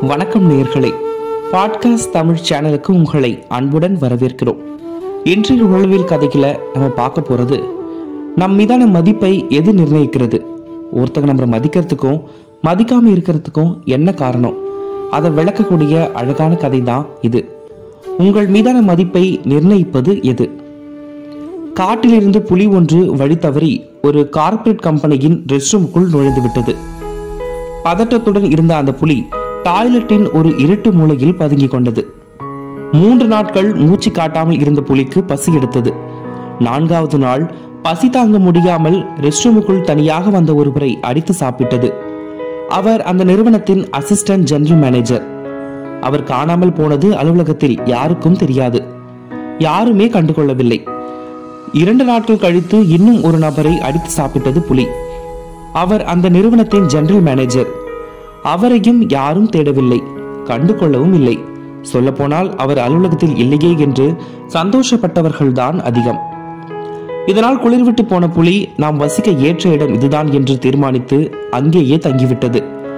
வணக்கம் நேயர்களே பாட்காஸ்ட் தமிழ் சேனலுக்கு உங்களை அன்புடன் வரவேற்கிறோம் இன்றைய உளவியல் கதைகளை நம்ம பார்க்க போறது நம் மீதான மதிப்பை எது நிர்ணயிக்கிறது ஒருத்தங்க நம்மளை மதிக்கிறதுக்கும் மதிக்காம இருக்கிறதுக்கும் என்ன காரணம் அதை விளக்கக்கூடிய அழகான கதை தான் இது உங்கள் மீதான மதிப்பை நிர்ணயிப்பது எது காட்டிலிருந்து புலி ஒன்று வழி தவறி ஒரு கார்ப்பரேட் கம்பெனியின் ரெஸ்ட் ரூமுக்குள் நுழைந்து விட்டது பதட்டத்துடன் இருந்த அந்த புலி டாய்லெட்டின் ஒரு இருட்டு மூலையில் பதுங்கிக் கொண்டது மூன்று நாட்கள் மூச்சு காட்டாமல் இருந்த புலிக்கு பசி எடுத்தது நான்காவது நாள் பசி தாங்க முடியாமல் ரெஸ்ட் ரூமுக்குள் தனியாக வந்த ஒருவரை அடித்து சாப்பிட்டது அவர் அந்த நிறுவனத்தின் அசிஸ்டன்ட் ஜெனரல் மேனேஜர் அவர் காணாமல் போனது அலுவலகத்தில் யாருக்கும் தெரியாது யாருமே கண்டுகொள்ளவில்லை இரண்டு நாட்கள் கழித்து இன்னும் ஒரு நபரை அடித்து சாப்பிட்டது புலி அவர் அந்த நிறுவனத்தின் ஜெனரல் மேனேஜர் அவரையும் யாரும் தேடவில்லை கண்டு கொள்ளவும் இல்லை சொல்லப்போனால் அவர் அலுவலகத்தில் இல்லையே என்று சந்தோஷப்பட்டவர்கள்தான் அதிகம் இதனால் குளிர்விட்டு போன புலி நாம் வசிக்க ஏற்ற இடம் இதுதான் என்று தீர்மானித்து அங்கேயே தங்கிவிட்டது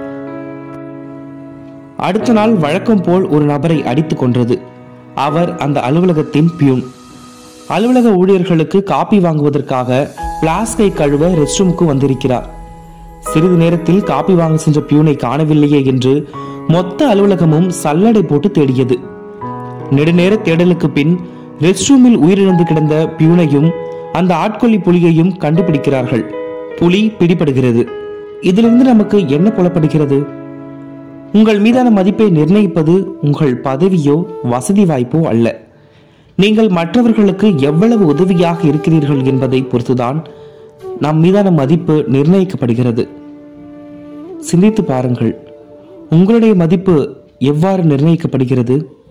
அடுத்த நாள் வழக்கம் போல் ஒரு நபரை அடித்துக் கொன்றது அவர் அந்த அலுவலகத்தின் பியூன் அலுவலக ஊழியர்களுக்கு காப்பி வாங்குவதற்காக பிளாஸ்கை கழுவ ரெஸ்ட் ரூமுக்கு வந்திருக்கிறார் சிறிது நேரத்தில் காப்பி வாங்க சென்ற பியூனை காணவில்லையே என்று மொத்த அலுவலகமும் சல்லடை போட்டு தேடியது நெடுநேர தேடலுக்கு பின் ரெஸ்ட் ரூமில் உயிரிழந்து கிடந்த பியூனையும் அந்த ஆட்கொல்லி புலியையும் கண்டுபிடிக்கிறார்கள் புலி பிடிபடுகிறது இதிலிருந்து நமக்கு என்ன புலப்படுகிறது உங்கள் மீதான மதிப்பை நிர்ணயிப்பது உங்கள் பதவியோ வசதி வாய்ப்போ அல்ல நீங்கள் மற்றவர்களுக்கு எவ்வளவு உதவியாக இருக்கிறீர்கள் என்பதை பொறுத்துதான் நம் மீதான மதிப்பு நிர்ணயிக்கப்படுகிறது சிந்தித்து பாருங்கள் உங்களுடைய மதிப்பு எவ்வாறு நிர்ணயிக்கப்படுகிறது